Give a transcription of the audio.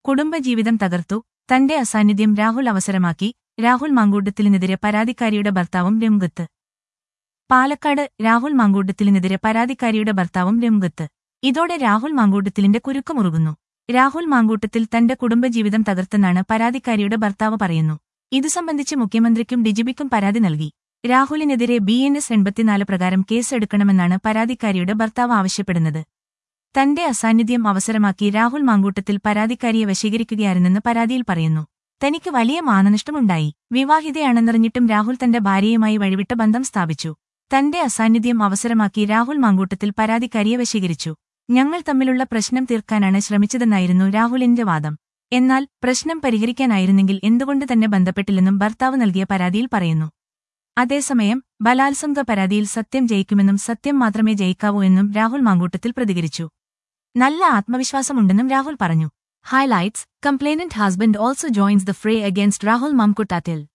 കുടുംബജീവിതം തകർത്തു തന്റെ അസാന്നിധ്യം രാഹുൽ അവസരമാക്കി രാഹുൽ മാങ്കൂട്ടത്തിലിനെതിരെ പരാതിക്കാരിയുടെ ഭർത്താവും രംഗത്ത് പാലക്കാട് രാഹുൽ മാങ്കൂട്ടത്തിലിനെതിരെ പരാതിക്കാരിയുടെ ഭർത്താവും രംഗത്ത് ഇതോടെ രാഹുൽ മാങ്കൂട്ടത്തിലിന്റെ കുരുക്കുമുറുകുന്നു രാഹുൽ മാങ്കൂട്ടത്തിൽ തന്റെ കുടുംബജീവിതം തകർത്തെന്നാണ് പരാതിക്കാരിയുടെ ഭർത്താവ് പറയുന്നു ഇതു സംബന്ധിച്ച് മുഖ്യമന്ത്രിക്കും ഡിജിപിക്കും പരാതി നൽകി രാഹുലിനെതിരെ ബി എൻ എസ് എൺപത്തിനാല് പ്രകാരം കേസെടുക്കണമെന്നാണ് പരാതിക്കാരിയുടെ ഭർത്താവ് ആവശ്യപ്പെടുന്നത് തന്റെ അസാന്നിധ്യം അവസരമാക്കി രാഹുൽ മാങ്കൂട്ടത്തിൽ പരാതിക്കാരിയെ വശീകരിക്കുകയായിരുന്നെന്ന് പരാതിയിൽ പറയുന്നു തനിക്ക് വലിയ മാനനഷ്ടമുണ്ടായി വിവാഹിതയാണെന്നറിഞ്ഞിട്ടും രാഹുൽ തന്റെ ഭാര്യയുമായി വഴിവിട്ട ബന്ധം സ്ഥാപിച്ചു തന്റെ അസാന്നിധ്യം അവസരമാക്കി രാഹുൽ മാങ്കൂട്ടത്തിൽ പരാതിക്കാരിയെ വശീകരിച്ചു ഞങ്ങൾ തമ്മിലുള്ള പ്രശ്നം തീർക്കാനാണ് ശ്രമിച്ചതെന്നായിരുന്നു രാഹുലിന്റെ വാദം എന്നാൽ പ്രശ്നം പരിഹരിക്കാനായിരുന്നെങ്കിൽ എന്തുകൊണ്ട് തന്നെ ബന്ധപ്പെട്ടില്ലെന്നും ഭർത്താവ് നൽകിയ പരാതിയിൽ പറയുന്നു അതേസമയം ബലാത്സംഗ പരാതിയിൽ സത്യം ജയിക്കുമെന്നും സത്യം മാത്രമേ ജയിക്കാവൂ എന്നും രാഹുൽ മാങ്കൂട്ടത്തിൽ പ്രതികരിച്ചു നല്ല ആത്മവിശ്വാസമുണ്ടെന്നും രാഹുൽ പറഞ്ഞു highlights complainant husband also joins the fray against Rahul മാംകുട്ടാത്തിൽ